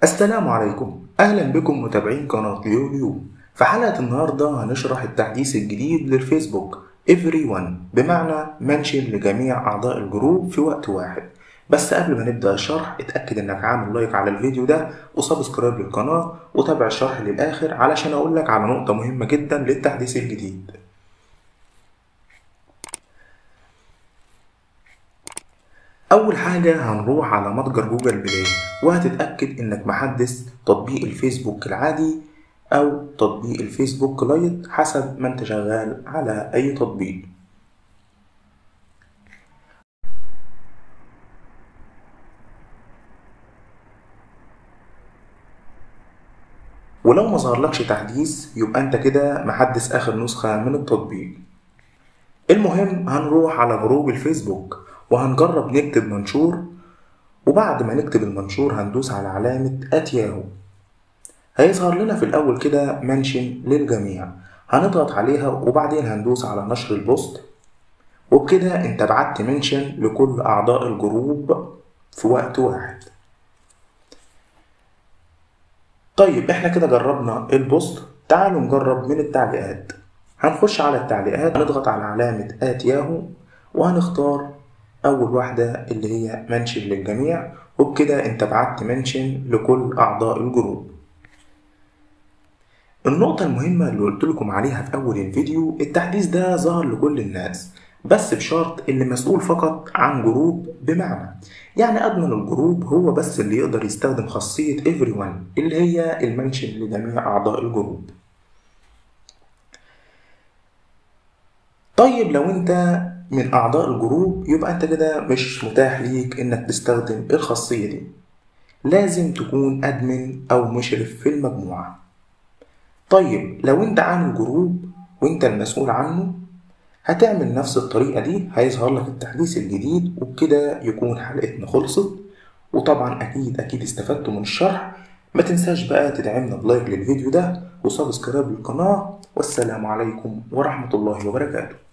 السلام عليكم أهلا بكم متابعين قناة ليو ليو في حلقة النهاردة هنشرح التحديث الجديد للفيسبوك everyone بمعنى منشن لجميع أعضاء الجروب في وقت واحد بس قبل ما نبدأ الشرح اتأكد انك عامل لايك على الفيديو ده وسبسكرايب للقناة وتابع الشرح للآخر علشان أقولك على نقطة مهمة جدا للتحديث الجديد أول حاجة هنروح على متجر جوجل بلاي وهتتأكد إنك محدث تطبيق الفيسبوك العادي أو تطبيق الفيسبوك لايت حسب ما أنت شغال على أي تطبيق ولو ما ظهرلكش تحديث يبقى أنت كده محدث آخر نسخة من التطبيق المهم هنروح على جروب الفيسبوك وهنجرب نكتب منشور وبعد ما نكتب المنشور هندوس على علامة أتياهو هيظهر لنا في الأول كده منشن للجميع هنضغط عليها وبعدين هندوس على نشر البوست وبكده انت بعت منشن لكل أعضاء الجروب في وقت واحد طيب احنا كده جربنا البوست تعالوا نجرب من التعليقات هنخش على التعليقات هنضغط على علامة آت ياهو وهنختار أول واحدة اللي هي منشن للجميع وبكده انت بعت منشن لكل أعضاء الجروب النقطة المهمة اللي قلت لكم عليها في أول الفيديو التحديث ده ظهر لكل الناس بس بشرط اللي مسؤول فقط عن جروب بمعنى يعني أدمن الجروب هو بس اللي يقدر يستخدم خاصية everyone اللي هي المنشن لجميع أعضاء الجروب طيب لو انت من أعضاء الجروب يبقى انت كده مش متاح ليك انك تستخدم الخاصية دي لازم تكون أدمن أو مشرف في المجموعة طيب لو انت عامل جروب وانت المسؤول عنه هتعمل نفس الطريقة دي هيظهر لك التحديث الجديد وبكده يكون حلقتنا خلصت وطبعا أكيد أكيد استفدتوا من الشرح ما تنساش بقى تدعمنا بلايك للفيديو ده وسبسكرايب للقناة والسلام عليكم ورحمة الله وبركاته